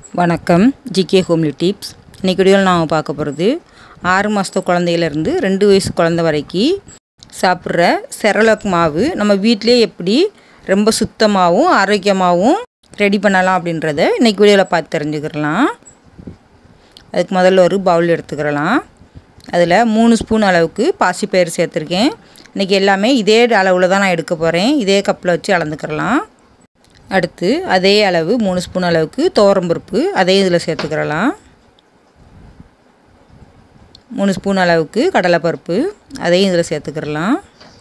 வணக்கம் GK homely tips இன்றைக்கி வீடியோவில் நாங்கள் பார்க்க போகிறது ஆறு மாதத்து குழந்தையிலேருந்து ரெண்டு வயசு குழந்த வரைக்கும் சாப்பிட்ற செரலக் மாவு நம்ம வீட்டிலே எப்படி ரொம்ப சுத்தமாகவும் ஆரோக்கியமாகவும் ரெடி பண்ணலாம் அப்படின்றத இன்றைக்கி வீடியோவில் பார்த்து தெரிஞ்சுக்கிறலாம் அதுக்கு முதல்ல ஒரு பவுல் எடுத்துக்கிறலாம் அதில் மூணு ஸ்பூன் அளவுக்கு பாசிப்பயிறு சேர்த்துருக்கேன் இன்றைக்கி எல்லாமே இதே அளவில் தான் நான் எடுக்க போகிறேன் இதே கப்பில் வச்சு அளந்துக்கிறலாம் அடுத்து அதே அளவு மூணு ஸ்பூன் அளவுக்கு துவரம்பருப்பு அதையும் இதில் சேர்த்துக்கிறலாம் மூணு ஸ்பூன் அளவுக்கு கடலைப்பருப்பு அதையும் இதில் சேர்த்துக்கிறலாம்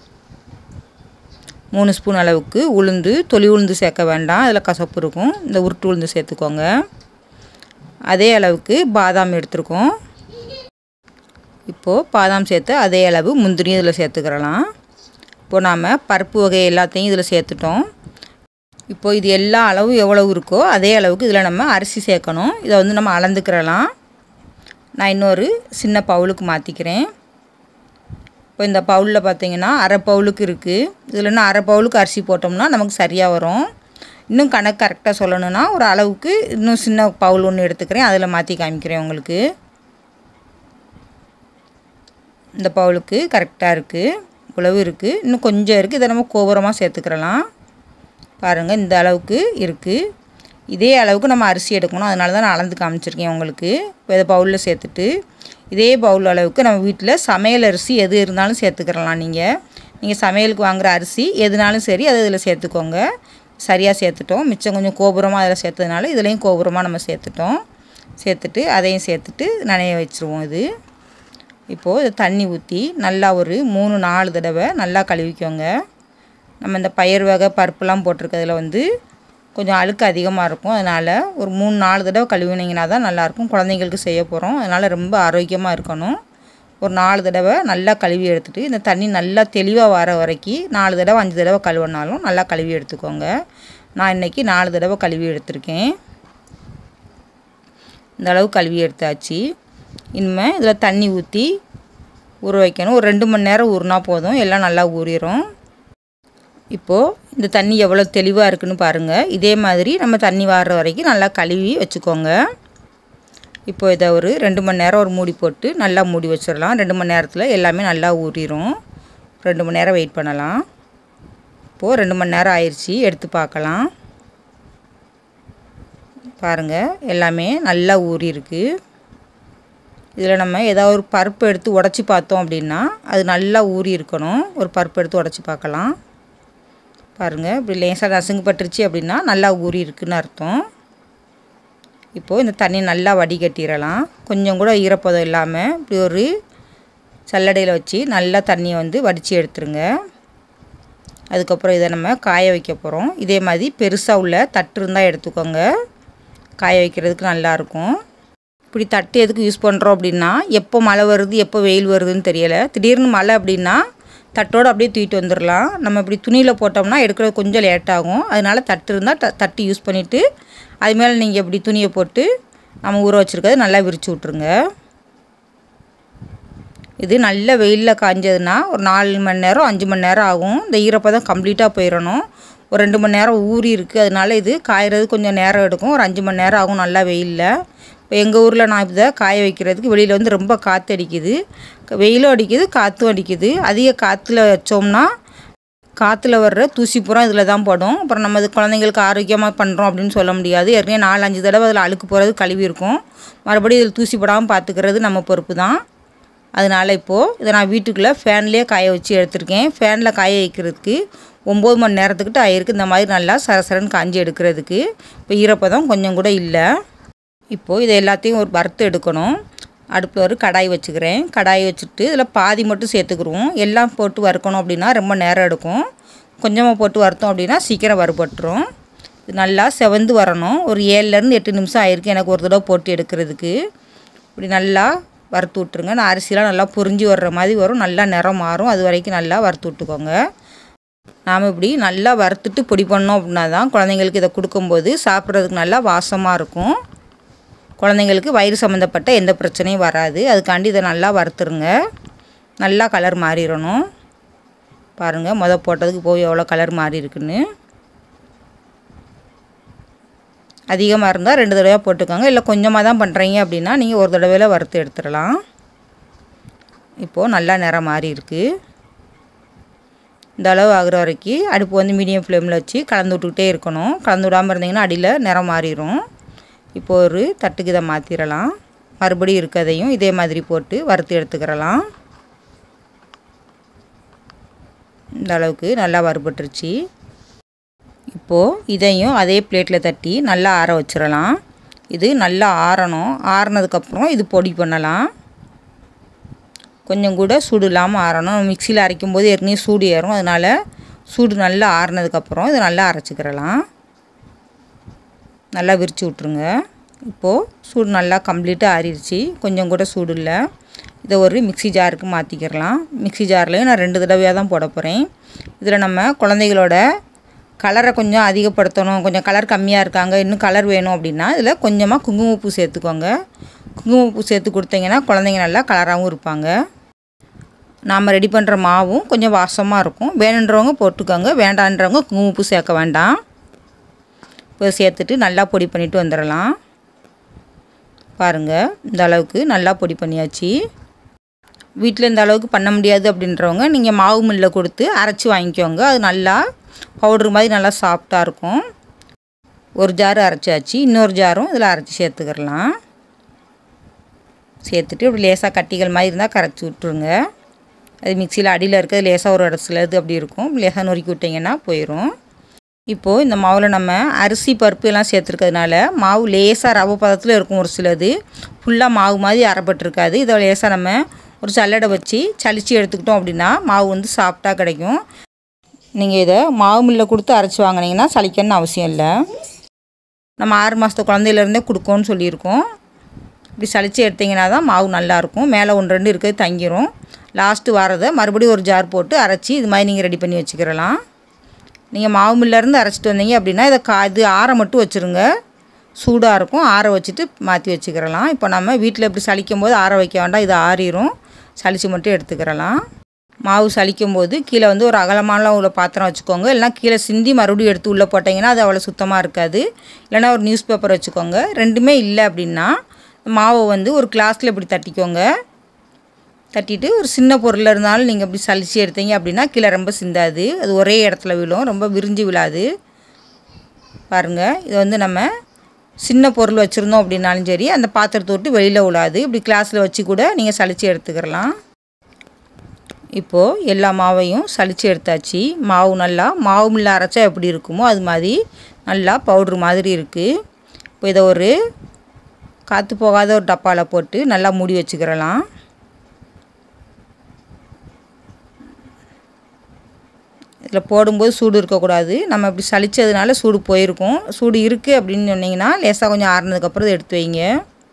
மூணு ஸ்பூன் அளவுக்கு உளுந்து தொளி உளுந்து சேர்க்க வேண்டாம் அதில் கசப்பு இருக்கும் இந்த உருட்டு உளுந்து சேர்த்துக்கோங்க அதே அளவுக்கு பாதாம் எடுத்துருக்கோம் இப்போது பாதாம் சேர்த்து அதே அளவு முந்திரியும் இதில் சேர்த்துக்கிறலாம் இப்போது நாம் பருப்பு வகை எல்லாத்தையும் இதில் சேர்த்துட்டோம் இப்போது இது எல்லா அளவும் எவ்வளவு இருக்கோ அதே அளவுக்கு இதில் நம்ம அரிசி சேர்க்கணும் இதை வந்து நம்ம அளந்துக்கிறலாம் நான் இன்னொரு சின்ன பவுலுக்கு மாற்றிக்கிறேன் இப்போ இந்த பவுலில் பார்த்தீங்கன்னா அரை பவுலுக்கு இருக்குது இதில் இன்னும் அரை பவுலுக்கு அரிசி போட்டோம்னா நமக்கு சரியாக வரும் இன்னும் கணக்கு கரெக்டாக சொல்லணும்னா ஒரு அளவுக்கு இன்னும் சின்ன பவுல் ஒன்று எடுத்துக்கிறேன் அதில் மாற்றி காமிக்கிறேன் உங்களுக்கு இந்த பவுலுக்கு கரெக்டாக இருக்குது உழவு இருக்குது இன்னும் கொஞ்சம் இருக்குது இதை நம்ம கோபுரமாக சேர்த்துக்கிறலாம் பாருங்கள் இந்த அளவுக்கு இருக்குது இதே அளவுக்கு நம்ம அரிசி எடுக்கணும் அதனால தான் நான் அளந்து காமிச்சிருக்கேன் உங்களுக்கு இப்போ இதை பவுலில் சேர்த்துட்டு இதே பவுல் அளவுக்கு நம்ம வீட்டில் சமையல் அரிசி எது இருந்தாலும் சேர்த்துக்கிறலாம் நீங்கள் நீங்கள் சமையலுக்கு வாங்குகிற அரிசி எதுனாலும் சரி அதை இதில் சேர்த்துக்கோங்க சரியாக சேர்த்துட்டோம் மிச்சம் கொஞ்சம் கோபுரமாக அதில் சேர்த்ததுனால இதுலேயும் கோபுரமாக நம்ம சேர்த்துட்டோம் சேர்த்துட்டு அதையும் சேர்த்துட்டு நனைய வச்சுருவோம் இது இப்போது இதை தண்ணி ஊற்றி நல்லா ஒரு மூணு நாலு தடவை நல்லா கழுவிக்கோங்க நம்ம இந்த பயிர் வகை பருப்புலாம் போட்டிருக்கிறதுல வந்து கொஞ்சம் அழுக்கு அதிகமாக இருக்கும் அதனால் ஒரு மூணு நாலு தடவை கழுவினீங்கன்னா தான் நல்லாயிருக்கும் குழந்தைங்களுக்கு செய்ய போகிறோம் அதனால் ரொம்ப ஆரோக்கியமாக இருக்கணும் ஒரு நாலு தடவை நல்லா கழுவி எடுத்துகிட்டு இந்த தண்ணி நல்லா தெளிவாக வர வரைக்கும் நாலு தடவை அஞ்சு தடவை கழுவினாலும் நல்லா கழுவி எடுத்துக்கோங்க நான் இன்றைக்கி நாலு தடவை கழுவி எடுத்திருக்கேன் இந்த அளவு கழுவி எடுத்தாச்சு இனிமேல் இதில் தண்ணி ஊற்றி ஊற வைக்கணும் ஒரு ரெண்டு மணி நேரம் ஊறினா போதும் எல்லாம் நல்லா ஊறிடும் இப்போது இந்த தண்ணி எவ்வளோ தெளிவாக இருக்குன்னு பாருங்கள் இதே மாதிரி நம்ம தண்ணி வாடுற வரைக்கும் நல்லா கழுவி வச்சுக்கோங்க இப்போ இதை ஒரு ரெண்டு மணி நேரம் ஒரு மூடி போட்டு நல்லா மூடி வச்சிடலாம் ரெண்டு மணி நேரத்தில் எல்லாமே நல்லா ஊறிடும் ரெண்டு மணி நேரம் வெயிட் பண்ணலாம் இப்போது ரெண்டு மணி நேரம் ஆயிடுச்சு எடுத்து பார்க்கலாம் பாருங்கள் எல்லாமே நல்லா ஊறி இருக்குது இதில் நம்ம ஏதாவது ஒரு பருப்பு எடுத்து உடச்சி பார்த்தோம் அப்படின்னா அது நல்லா ஊறி இருக்கணும் ஒரு பருப்பு எடுத்து உடச்சி பார்க்கலாம் பாருங்கள் இப்படி லேசாக நசுங்கு பட்டுருச்சு அப்படின்னா நல்லா ஊறி இருக்குன்னு அர்த்தம் இப்போது இந்த தண்ணி நல்லா வடிகட்டிடலாம் கொஞ்சம் கூட ஈரப்பதம் இல்லாமல் இப்படி ஒரு சல்லடையில் வச்சு நல்லா தண்ணியை வந்து வடித்து எடுத்துருங்க அதுக்கப்புறம் இதை நம்ம காய வைக்க போகிறோம் இதே மாதிரி பெருசாக உள்ள தட்டு இருந்தால் எடுத்துக்கோங்க காய வைக்கிறதுக்கு நல்லாயிருக்கும் இப்படி தட்டு எதுக்கு யூஸ் பண்ணுறோம் அப்படின்னா எப்போ மழை வருது எப்போ வெயில் வருதுன்னு தெரியலை திடீர்னு மழை அப்படின்னா தட்டோடு அப்படியே தூக்கிட்டு வந்துடலாம் நம்ம இப்படி துணியில் போட்டோம்னா எடுக்கிறது கொஞ்சம் லேட் ஆகும் அதனால் தட்டு இருந்தால் த தட்டு யூஸ் பண்ணிவிட்டு அது மேலே நீங்கள் இப்படி துணியை போட்டு நம்ம ஊற வச்சுருக்கிறது நல்லா விரித்து விட்ருங்க இது நல்ல வெயிலில் காஞ்சதுன்னா ஒரு நாலு மணி நேரம் அஞ்சு மணி நேரம் ஆகும் இந்த ஈரப்பதம் கம்ப்ளீட்டாக போயிடணும் ஒரு ரெண்டு மணி நேரம் ஊறி இருக்குது அதனால இது காயறது கொஞ்சம் நேரம் எடுக்கும் ஒரு அஞ்சு மணி நேரம் ஆகும் நல்லா வெயிலில் இப்போ எங்கள் ஊரில் நான் இதை காய வைக்கிறதுக்கு வெளியில் வந்து ரொம்ப காற்று அடிக்குது வெயிலும் அடிக்குது காற்றும் அடிக்குது அதிக காற்றுல வச்சோம்னா காற்றுல வர்ற தூசி பூரா இதில் தான் படும் அப்புறம் நம்ம இது குழந்தைங்களுக்கு ஆரோக்கியமாக பண்ணுறோம் அப்படின்னு சொல்ல முடியாது ஏற்கனவே நாலு அஞ்சு தடவை அதில் அழுக்கு போகிறது கழுவி இருக்கும் மறுபடியும் இதில் தூசி படாமல் பார்த்துக்கிறது நம்ம பொறுப்பு தான் அதனால் இப்போது இதை நான் வீட்டுக்குள்ளே ஃபேன்லேயே காய வச்சு எடுத்திருக்கேன் ஃபேனில் காய வைக்கிறதுக்கு ஒம்பது மணி நேரத்துக்கிட்ட ஆயிருக்கு இந்த மாதிரி நல்லா சரசரன்னு காஞ்சி எடுக்கிறதுக்கு இப்போ ஈரப்பதம் கொஞ்சம் கூட இல்லை இப்போது இதை எல்லாத்தையும் ஒரு வறுத்து எடுக்கணும் அடுப்பில் ஒரு கடாய் வச்சுக்கிறேன் கடாய் வச்சுட்டு இதில் பாதி மட்டும் சேர்த்துக்குருவோம் எல்லாம் போட்டு வறுக்கணும் அப்படின்னா ரொம்ப நேரம் எடுக்கும் கொஞ்சமாக போட்டு வறுத்தோம் அப்படின்னா சீக்கிரம் வறுபட்டுரும் இது நல்லா செவந்து வரணும் ஒரு ஏழுலேருந்து எட்டு நிமிஷம் ஆயிருக்கு எனக்கு ஒரு தடவை போட்டு எடுக்கிறதுக்கு இப்படி நல்லா வறுத்து விட்ருங்க நான் அரிசிலாம் நல்லா பொரிஞ்சு வர்ற மாதிரி வரும் நல்லா நிறம் மாறும் அது வரைக்கும் நல்லா வறுத்து விட்டுக்கோங்க நாம் இப்படி நல்லா வறுத்துட்டு பொடி பண்ணோம் அப்படின்னா தான் குழந்தைங்களுக்கு இதை கொடுக்கும்போது சாப்பிட்றதுக்கு நல்லா வாசமாக இருக்கும் குழந்தைங்களுக்கு வயிறு சம்மந்தப்பட்ட எந்த பிரச்சனையும் வராது அதுக்காண்டி இதை நல்லா வறுத்துருங்க நல்லா கலர் மாறிடணும் பாருங்கள் முத போட்டதுக்கு போய் எவ்வளோ கலர் மாறி இருக்குன்னு அதிகமாக இருந்தால் ரெண்டு தடவை போட்டுக்கோங்க இல்லை கொஞ்சமாக தான் பண்ணுறீங்க அப்படின்னா நீங்கள் ஒரு தடவையில் வறுத்து எடுத்துடலாம் இப்போது நல்லா நிறம் மாறி இருக்குது இந்த அளவு ஆகுற வரைக்கும் அடுப்பு வந்து மீடியம் ஃப்ளேமில் வச்சு கலந்து விட்டுக்கிட்டே இருக்கணும் கலந்து விடாமல் இருந்தீங்கன்னா அடியில் நிறம் மாறிடும் இப்போ ஒரு தட்டுக்கு இதை மாற்றிடலாம் மறுபடியும் இருக்கதையும் இதே மாதிரி போட்டு வறுத்து எடுத்துக்கிறலாம் இந்த அளவுக்கு நல்லா வறுபட்டுருச்சு இப்போது இதையும் அதே பிளேட்டில் தட்டி நல்லா ஆற வச்சிடலாம் இது நல்லா ஆறணும் ஆறினதுக்கப்புறம் இது பொடி பண்ணலாம் கொஞ்சம் கூட சூடு இல்லாமல் ஆறணும் மிக்சியில் அரைக்கும் போது ஏற்கனவே சூடு ஏறும் அதனால் சூடு நல்லா ஆறினதுக்கப்புறம் இதை நல்லா அரைச்சிக்கிறலாம் நல்லா விரித்து விட்ருங்க இப்போது சூடு நல்லா கம்ப்ளீட்டாக ஆறிடுச்சு கொஞ்சம் கூட சூடு இல்லை இதை ஒரு மிக்சி ஜாருக்கு மாற்றிக்கிறலாம் மிக்சி ஜார்லேயும் நான் ரெண்டு தடவையாக தான் போட போகிறேன் இதில் நம்ம குழந்தைகளோட கலரை கொஞ்சம் அதிகப்படுத்தணும் கொஞ்சம் கலர் கம்மியாக இருக்காங்க இன்னும் கலர் வேணும் அப்படின்னா இதில் கொஞ்சமாக குங்குமப்பூ சேர்த்துக்கோங்க குங்குமப்பூ சேர்த்து கொடுத்தீங்கன்னா குழந்தைங்க நல்லா கலராகவும் இருப்பாங்க நாம் ரெடி பண்ணுற மாவும் கொஞ்சம் வாசமாக இருக்கும் வேணுன்றவங்க போட்டுக்கோங்க வேண்டான்றவங்க குங்குமப்பூ சேர்க்க வேண்டாம் இப்போ சேர்த்துட்டு நல்லா பொடி பண்ணிவிட்டு வந்துடலாம் பாருங்கள் இந்த அளவுக்கு நல்லா பொடி பண்ணியாச்சு வீட்டில் இந்த அளவுக்கு பண்ண முடியாது அப்படின்றவங்க நீங்கள் மாவு மில்லில் கொடுத்து அரைச்சி வாங்கிக்கோங்க அது நல்லா பவுட்ரு மாதிரி நல்லா சாஃப்டாக இருக்கும் ஒரு ஜார் அரைச்சாச்சு இன்னொரு ஜாரும் இதில் அரைச்சி சேர்த்துக்கிறலாம் சேர்த்துட்டு இப்படி லேசாக கட்டிகள் மாதிரி இருந்தால் கரைச்சி விட்ருங்க அது மிக்சியில் அடியில் இருக்கிறது லேசாக ஒரு இடத்துல இது அப்படி இருக்கும் லேசாக நொறுக்கி விட்டிங்கன்னா போயிடும் இப்போது இந்த மாவில் நம்ம அரிசி பருப்பு எல்லாம் சேர்த்துருக்கிறதுனால மாவு லேசாக ரவை பதத்தில் இருக்கும் ஒரு சிலது ஃபுல்லாக மாவு மாதிரி அரைப்பட்டிருக்காது இதை லேசாக நம்ம ஒரு சல்லடை வச்சு சலிச்சு எடுத்துக்கிட்டோம் அப்படின்னா மாவு வந்து சாஃப்டாக கிடைக்கும் நீங்கள் இதை மாவு மில்லில் கொடுத்து அரைச்சி வாங்கினீங்கன்னா சலிக்கணும்னு அவசியம் இல்லை நம்ம ஆறு மாதத்து குழந்தையிலேருந்தே கொடுக்கோன்னு சொல்லியிருக்கோம் இப்படி சலிச்சு எடுத்திங்கன்னா தான் மாவு நல்லாயிருக்கும் மேலே ஒன்று ரெண்டு இருக்கிறது தங்கிரும் லாஸ்ட்டு வரதை மறுபடியும் ஒரு ஜார் போட்டு அரைச்சி இது மாதிரி நீங்கள் ரெடி பண்ணி வச்சுக்கிறலாம் நீங்கள் மாவு மில்லேருந்து அரைச்சிட்டு வந்தீங்க அப்படின்னா இதை கா இது ஆற மட்டும் வச்சுருங்க சூடாக இருக்கும் ஆற வச்சுட்டு மாற்றி வச்சுக்கிறலாம் இப்போ நம்ம வீட்டில் இப்படி சலிக்கும் போது ஆற வைக்க வேண்டாம் இது ஆறிடும் சலித்து மட்டும் எடுத்துக்கிறலாம் மாவு சலிக்கும் போது கீழே வந்து ஒரு அகலமான உள்ள பாத்திரம் வச்சுக்கோங்க இல்லைனா கீழே சிந்தி மறுபடியும் எடுத்து உள்ளே போட்டிங்கன்னா அது அவ்வளோ சுத்தமாக இருக்காது இல்லைனா ஒரு நியூஸ் பேப்பர் வச்சுக்கோங்க ரெண்டுமே இல்லை அப்படின்னா மாவை வந்து ஒரு கிளாஸில் இப்படி தட்டிக்கோங்க தட்டிட்டு ஒரு சின்ன பொருளில் இருந்தாலும் நீங்கள் இப்படி சலிச்சு எடுத்தீங்க அப்படின்னா கீழே ரொம்ப சிந்தாது அது ஒரே இடத்துல விழும் ரொம்ப விரிஞ்சு விழாது பாருங்கள் இது வந்து நம்ம சின்ன பொருள் வச்சுருந்தோம் அப்படின்னாலும் சரி அந்த பாத்திரத்தை விட்டு வெளியில் விழாது இப்படி கிளாஸில் வச்சு கூட நீங்கள் சலிச்சு எடுத்துக்கிறலாம் இப்போது எல்லா மாவையும் சலிச்சு எடுத்தாச்சு மாவு நல்லா மாவு மில்ல அரைச்சா எப்படி இருக்குமோ அது மாதிரி நல்லா பவுட்ரு மாதிரி இருக்குது இப்போ இதை ஒரு காற்று போகாத ஒரு டப்பாவில் போட்டு நல்லா மூடி வச்சுக்கிறலாம் இதில் போடும்போது சூடு இருக்கக்கூடாது நம்ம இப்படி சலிச்சதுனால சூடு போயிருக்கும் சூடு இருக்குது அப்படின்னு சொன்னிங்கன்னா லேசாக கொஞ்சம் ஆறுனதுக்கப்புறம் இதை எடுத்து வைங்க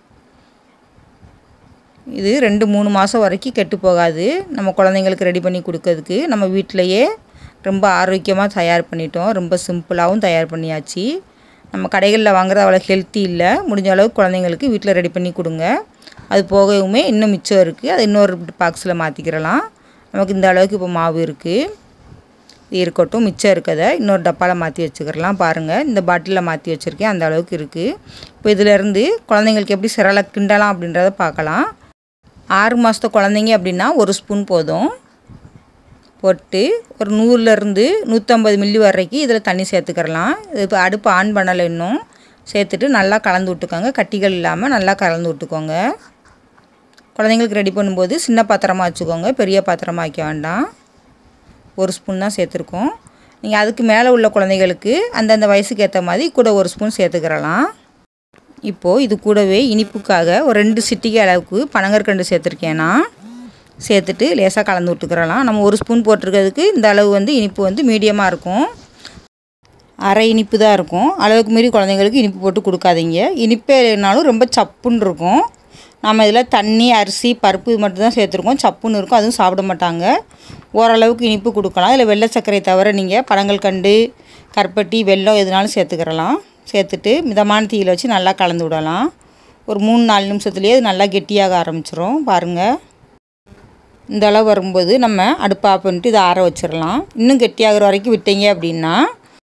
இது ரெண்டு மூணு மாதம் வரைக்கும் கெட்டு போகாது நம்ம குழந்தைங்களுக்கு ரெடி பண்ணி கொடுக்கறதுக்கு நம்ம வீட்டிலையே ரொம்ப ஆரோக்கியமாக தயார் பண்ணிட்டோம் ரொம்ப சிம்பிளாகவும் தயார் பண்ணியாச்சு நம்ம கடைகளில் வாங்குறது அவ்வளோ ஹெல்த்தி இல்லை முடிஞ்ச அளவுக்கு குழந்தைங்களுக்கு வீட்டில் ரெடி பண்ணி கொடுங்க அது போகவுமே இன்னும் மிச்சம் இருக்குது அது இன்னொரு பாக்ஸில் மாற்றிக்கிறலாம் நமக்கு இந்த அளவுக்கு இப்போ மாவு இருக்குது இது இருக்கட்டும் மிச்சம் இருக்கதை இன்னொரு டப்பாவில் மாற்றி வச்சுக்கிறலாம் பாருங்கள் இந்த பாட்டிலில் மாற்றி வச்சுருக்கேன் அந்த அளவுக்கு இருக்குது இப்போ இதிலேருந்து குழந்தைங்களுக்கு எப்படி சிரலை கிண்டலாம் அப்படின்றத பார்க்கலாம் ஆறு மாதத்து குழந்தைங்க அப்படின்னா ஒரு ஸ்பூன் போதும் போட்டு ஒரு நூறுலேருந்து நூற்றம்பது மில்லி வரைக்கும் இதில் தண்ணி சேர்த்துக்கிறலாம் இது இப்போ அடுப்பு ஆன் பண்ணலை இன்னும் சேர்த்துட்டு நல்லா கலந்து விட்டுக்கோங்க கட்டிகள் இல்லாமல் நல்லா கலந்து விட்டுக்கோங்க குழந்தைங்களுக்கு ரெடி பண்ணும்போது சின்ன பாத்திரமாக வச்சுக்கோங்க பெரிய பாத்திரமாக வைக்க வேண்டாம் ஒரு ஸ்பூன் தான் சேர்த்துருக்கோம் நீங்கள் அதுக்கு மேலே உள்ள குழந்தைகளுக்கு அந்தந்த வயசுக்கு ஏற்ற மாதிரி கூட ஒரு ஸ்பூன் சேர்த்துக்கிறலாம் இப்போது இது கூடவே இனிப்புக்காக ஒரு ரெண்டு சிட்டிகை அளவுக்கு பனங்கற்கண்டு சேர்த்துருக்கேன் நான் சேர்த்துட்டு லேசாக கலந்து விட்டுக்கிறலாம் நம்ம ஒரு ஸ்பூன் போட்டிருக்கிறதுக்கு இந்த அளவு வந்து இனிப்பு வந்து மீடியமாக இருக்கும் அரை இனிப்பு தான் இருக்கும் அளவுக்கு மீறி குழந்தைங்களுக்கு இனிப்பு போட்டு கொடுக்காதீங்க இனிப்பே இல்லைனாலும் ரொம்ப சப்புன்னு இருக்கும் நம்ம இதில் தண்ணி அரிசி பருப்பு இது மட்டும் தான் சேர்த்துருக்கோம் சப்புன்னு இருக்கும் அதுவும் சாப்பிட மாட்டாங்க ஓரளவுக்கு இனிப்பு கொடுக்கலாம் இதில் வெள்ளை சர்க்கரை தவிர நீங்கள் பனங்கள் கண்டு கருப்பட்டி வெல்லம் எதுனாலும் சேர்த்துக்கிறலாம் சேர்த்துட்டு மிதமான தீயில் வச்சு நல்லா கலந்து விடலாம் ஒரு மூணு நாலு நிமிஷத்துலேயே அது நல்லா கெட்டியாக ஆரம்பிச்சிரும் பாருங்கள் இந்த அளவு வரும்போது நம்ம அடுப்பு ஆஃப் பண்ணிட்டு இதை ஆற வச்சிடலாம் இன்னும் கெட்டியாகிற வரைக்கும் விட்டீங்க அப்படின்னா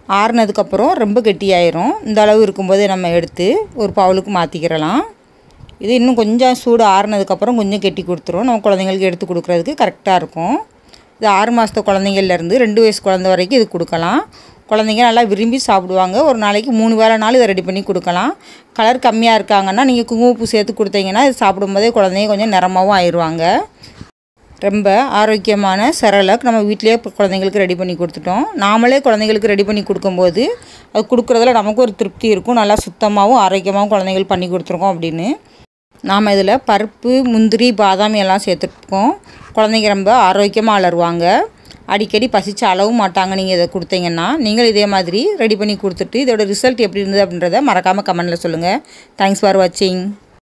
ஆறுனதுக்கப்புறம் ரொம்ப கெட்டியாயிரும் இந்த அளவு இருக்கும்போது நம்ம எடுத்து ஒரு பவுலுக்கு மாற்றிக்கிறலாம் இது இன்னும் கொஞ்சம் சூடு ஆறுனதுக்கப்புறம் கொஞ்சம் கெட்டி கொடுத்துரும் நம்ம குழந்தைங்களுக்கு எடுத்து கொடுக்குறதுக்கு கரெக்டாக இருக்கும் இது ஆறு மாதத்து குழந்தைங்கள்லேருந்து ரெண்டு வயசு குழந்த வரைக்கும் இது கொடுக்கலாம் குழந்தைங்க நல்லா விரும்பி சாப்பிடுவாங்க ஒரு நாளைக்கு மூணு வேலைனாலும் இதை ரெடி பண்ணி கொடுக்கலாம் கலர் கம்மியாக இருக்காங்கன்னா நீங்கள் குங்குமப்பூ சேர்த்து கொடுத்தீங்கன்னா இது சாப்பிடும்போதே குழந்தைங்க கொஞ்சம் நிறமாவும் ஆயிடுவாங்க ரொம்ப ஆரோக்கியமான செரலக் நம்ம வீட்டிலேயே இப்போ குழந்தைங்களுக்கு ரெடி பண்ணி கொடுத்துட்டோம் நாமளே குழந்தைங்களுக்கு ரெடி பண்ணி கொடுக்கும்போது அது கொடுக்குறதுல நமக்கு ஒரு திருப்தி இருக்கும் நல்லா சுத்தமாகவும் ஆரோக்கியமாகவும் குழந்தைங்களுக்கு பண்ணி கொடுத்துருக்கோம் அப்படின்னு நாம் இதில் பருப்பு முந்திரி பாதாம் எல்லாம் சேர்த்துருக்கோம் குழந்தைங்க ரொம்ப ஆரோக்கியமாக வளருவாங்க அடிக்கடி பசிச்சு அளவும் மாட்டாங்க நீங்கள் இதை கொடுத்தீங்கன்னா நீங்கள் இதே மாதிரி ரெடி பண்ணி கொடுத்துட்டு இதோட ரிசல்ட் எப்படி இருந்தது அப்படின்றத மறக்காமல் கமெண்டில் சொல்லுங்கள் தேங்க்ஸ் ஃபார் வாட்சிங்